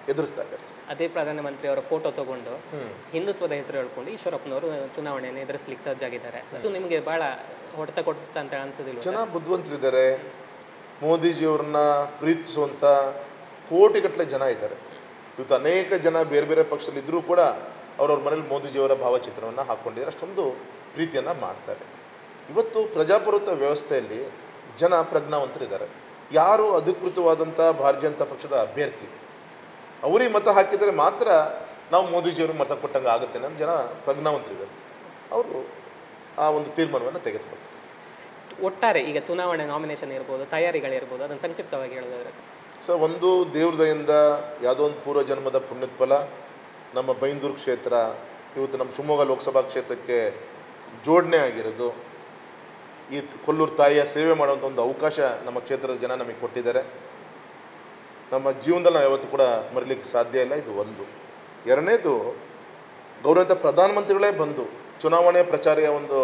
ಎದುರಿಸ್ತಾ ಇದ್ದಾರೆ ಸರ್ ಅದೇ ಪ್ರಧಾನಮಂತ್ರಿ ಅವರ ಫೋಟೋ ತಗೊಂಡು ಹ್ಮ್. ಹಿಂದುತ್ವದ ಹೆಸರು ಹೇಳ್ಕೊಂಡು ಈಶ್ವರಪ್ಪನವರು ಚುನಾವಣೆಯನ್ನು ಎದುರಿಸ್ಲಿಕ್ಕೆ ಸಜ್ಜಾಗಿದ್ದಾರೆ ಅದು ನಿಮಗೆ ಬಹಳ ಹೊಡೆತ ಕೊಡುತ್ತ ಅಂತ ಅನ್ಸೋದಿಲ್ಲ ಜನ ಬುದ್ಧಿವಂತರಿದ್ದಾರೆ ಮೋದಿಜಿಯವ್ರನ್ನ ಪ್ರೀತಿಸುವಂಥ ಕೋಟಿಗಟ್ಟಲೆ ಜನ ಇದ್ದಾರೆ ಇವತ್ತು ಅನೇಕ ಜನ ಬೇರೆ ಬೇರೆ ಪಕ್ಷದಲ್ಲಿದ್ದರೂ ಕೂಡ ಅವ್ರವ್ರ ಮನೇಲಿ ಮೋದಿಜಿಯವರ ಭಾವಚಿತ್ರವನ್ನು ಹಾಕ್ಕೊಂಡಿದ್ದಾರೆ ಅಷ್ಟೊಂದು ಪ್ರೀತಿಯನ್ನು ಮಾಡ್ತಾರೆ ಇವತ್ತು ಪ್ರಜಾಪ್ರಭುತ್ವ ವ್ಯವಸ್ಥೆಯಲ್ಲಿ ಜನ ಪ್ರಜ್ಞಾವಂತರಿದ್ದಾರೆ ಯಾರು ಅಧಿಕೃತವಾದಂಥ ಭಾರತೀಯ ಜನತಾ ಪಕ್ಷದ ಅಭ್ಯರ್ಥಿ ಅವರಿಗೆ ಮತ ಹಾಕಿದರೆ ಮಾತ್ರ ನಾವು ಮೋದಿಜಿಯವ್ರಿಗೆ ಮತ ಕೊಟ್ಟಂಗೆ ಆಗುತ್ತೆ ನಮ್ಮ ಜನ ಪ್ರಜ್ಞಾವಂತರಿದ್ದಾರೆ ಅವರು ಆ ಒಂದು ತೀರ್ಮಾನವನ್ನು ತೆಗೆದುಕೊಳ್ತಾರೆ ಒಟ್ಟಾರೆ ಈಗ ಚುನಾವಣೆ ನಾಮಿನೇಷನ್ ಇರ್ಬೋದು ತಯಾರಿಗಳಿರ್ಬೋದು ಅದನ್ನು ಸಂಕ್ಷಿಪ್ತವಾಗಿ ಹೇಳೋದಾದ್ರೆ ಸೊ ಒಂದು ದೇವ್ರ ದಯಿಂದ ಯಾವುದೋ ಒಂದು ಪೂರ್ವ ಜನ್ಮದ ಪುಣ್ಯದ ಫಲ ನಮ್ಮ ಬೈಂದೂರು ಕ್ಷೇತ್ರ ಇವತ್ತು ನಮ್ಮ ಶಿವಮೊಗ್ಗ ಲೋಕಸಭಾ ಕ್ಷೇತ್ರಕ್ಕೆ ಜೋಡಣೆ ಆಗಿರೋದು ಈ ಕೊಲ್ಲೂರು ತಾಯಿಯ ಸೇವೆ ಮಾಡುವಂಥ ಒಂದು ಅವಕಾಶ ನಮ್ಮ ಕ್ಷೇತ್ರದ ಜನ ನಮಗೆ ಕೊಟ್ಟಿದ್ದಾರೆ ನಮ್ಮ ಜೀವನದಲ್ಲಿ ನಾವು ಯಾವತ್ತೂ ಕೂಡ ಮರಿಲಿಕ್ಕೆ ಸಾಧ್ಯ ಇಲ್ಲ ಇದು ಒಂದು ಎರಡನೇದು ಗೌರವಿತ ಪ್ರಧಾನಮಂತ್ರಿಗಳೇ ಬಂದು ಚುನಾವಣೆ ಪ್ರಚಾರಿಯ ಒಂದು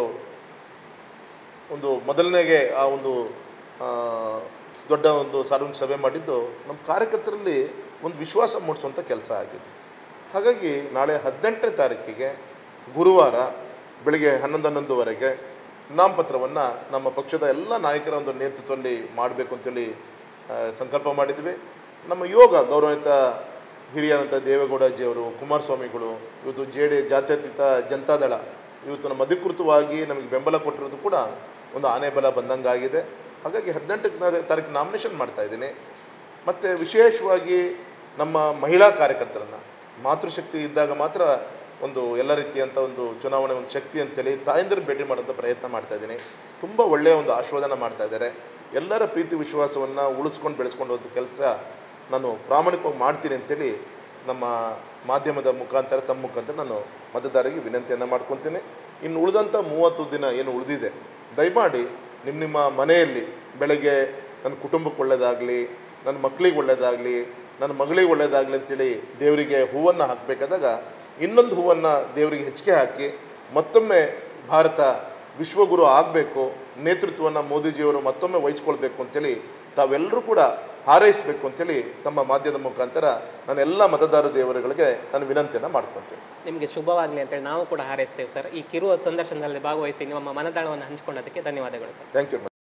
ಒಂದು ಮೊದಲನೇಗೆ ಆ ಒಂದು ಆ, ದೊಡ್ಡ ಒಂದು ಸಾರ್ವಜನಿಕ ಸಭೆ ಮಾಡಿದ್ದು ನಮ್ಮ ಕಾರ್ಯಕರ್ತರಲ್ಲಿ ಒಂದು ವಿಶ್ವಾಸ ಮೂಡಿಸುವಂಥ ಕೆಲಸ ಆಗಿದೆ ಹಾಗಾಗಿ ನಾಳೆ ಹದಿನೆಂಟನೇ ತಾರೀಕಿಗೆ ಗುರುವಾರ ಬೆಳಿಗ್ಗೆ ಹನ್ನೊಂದು ಹನ್ನೊಂದುವರೆಗೆ ನಾಮಪತ್ರವನ್ನು ನಮ್ಮ ಪಕ್ಷದ ಎಲ್ಲ ನಾಯಕರ ಒಂದು ನೇತೃತ್ವದಲ್ಲಿ ಮಾಡಬೇಕು ಅಂತೇಳಿ ಆ, ಸಂಕಲ್ಪ ಮಾಡಿದ್ವಿ ನಮ್ಮ ಯೋಗ ಗೌರವಿತ ಹಿರಿಯರಂಥ ದೇವೇಗೌಡಜಿಯವರು ಕುಮಾರಸ್ವಾಮಿಗಳು ಇವತ್ತು ಜೆ ಡಿ ಜಾತ್ಯತೀತ ಜನತಾದಳ ಇವತ್ತು ನಮ್ಮ ಅಧಿಕೃತವಾಗಿ ನಮಗೆ ಬೆಂಬಲ ಕೊಟ್ಟಿರೋದು ಕೂಡ ಒಂದು ಆನೆ ಬಲ ಬಂದಂಗಾಗಿದೆ ಹಾಗಾಗಿ ಹದಿನೆಂಟನೇ ತಾರೀಕು ನಾಮಿನೇಷನ್ ಮಾಡ್ತಾ ಇದ್ದೀನಿ ಮತ್ತು ವಿಶೇಷವಾಗಿ ನಮ್ಮ ಮಹಿಳಾ ಕಾರ್ಯಕರ್ತರನ್ನು ಮಾತೃಶಕ್ತಿ ಇದ್ದಾಗ ಮಾತ್ರ ಒಂದು ಎಲ್ಲ ರೀತಿಯಂಥ ಒಂದು ಚುನಾವಣೆ ಒಂದು ಶಕ್ತಿ ಅಂತೇಳಿ ತಾಯಂದಿರು ಭೇಟಿ ಮಾಡೋಂಥ ಪ್ರಯತ್ನ ಮಾಡ್ತಾ ಇದ್ದೀನಿ ತುಂಬ ಒಳ್ಳೆಯ ಒಂದು ಆಶೀರ್ವಾದನ ಮಾಡ್ತಾ ಇದ್ದಾರೆ ಎಲ್ಲರ ಪ್ರೀತಿ ವಿಶ್ವಾಸವನ್ನು ಉಳಿಸ್ಕೊಂಡು ಬೆಳೆಸ್ಕೊಂಡು ಹೋದ ಕೆಲಸ ನಾನು ಪ್ರಾಮಾಣಿಕವಾಗಿ ಮಾಡ್ತೀನಿ ಅಂತೇಳಿ ನಮ್ಮ ಮಾಧ್ಯಮದ ಮುಖಾಂತರ ತಮ್ಮ ಮುಖಾಂತರ ನಾನು ಮತದಾರರಿಗೆ ವಿನಂತಿಯನ್ನು ಮಾಡ್ಕೊತೀನಿ ಇನ್ನು ಉಳಿದಂಥ ಮೂವತ್ತು ದಿನ ಏನು ಉಳಿದಿದೆ ದಯಮಾಡಿ ನಿಮ್ಮ ನಿಮ್ಮ ಮನೆಯಲ್ಲಿ ಬೆಳಗ್ಗೆ ನನ್ನ ಕುಟುಂಬಕ್ಕೆ ಒಳ್ಳೆಯದಾಗಲಿ ನನ್ನ ಮಕ್ಕಳಿಗೆ ಒಳ್ಳೆಯದಾಗಲಿ ನನ್ನ ಮಗಳಿಗೆ ಒಳ್ಳೆಯದಾಗಲಿ ಅಂತೇಳಿ ದೇವರಿಗೆ ಹೂವನ್ನು ಹಾಕಬೇಕಾದಾಗ ಇನ್ನೊಂದು ಹೂವನ್ನು ದೇವರಿಗೆ ಹೆಚ್ಚಿಗೆ ಹಾಕಿ ಮತ್ತೊಮ್ಮೆ ಭಾರತ ವಿಶ್ವಗುರು ಆಗಬೇಕು ನೇತೃತ್ವವನ್ನು ಮೋದಿಜಿಯವರು ಮತ್ತೊಮ್ಮೆ ವಹಿಸ್ಕೊಳ್ಬೇಕು ಅಂತೇಳಿ ತಾವೆಲ್ಲರೂ ಕೂಡ ಹಾರೈಸಬೇಕು ಅಂತೇಳಿ ತಮ್ಮ ಮಾಧ್ಯಮದ ಮುಖಾಂತರ ನಾನು ಎಲ್ಲ ಮತದಾರ ದೇವರುಗಳಿಗೆ ನಾನು ವಿನಂತಿಯನ್ನು ಮಾಡ್ಕೊಳ್ತೇನೆ ನಿಮಗೆ ಶುಭವಾಗಲಿ ಅಂತೇಳಿ ನಾವು ಕೂಡ ಹಾರೈಸ್ತೇವೆ ಸರ್ ಈ ಕಿರುವ ಸಂದರ್ಶನದಲ್ಲಿ ಭಾಗವಹಿಸಿ ನಿಮ್ಮ ಮನದಾಳವನ್ನು ಹಂಚಿಕೊಂಡದಕ್ಕೆ ಧನ್ಯವಾದಗಳು ಸರ್ ಥ್ಯಾಂಕ್ ಯು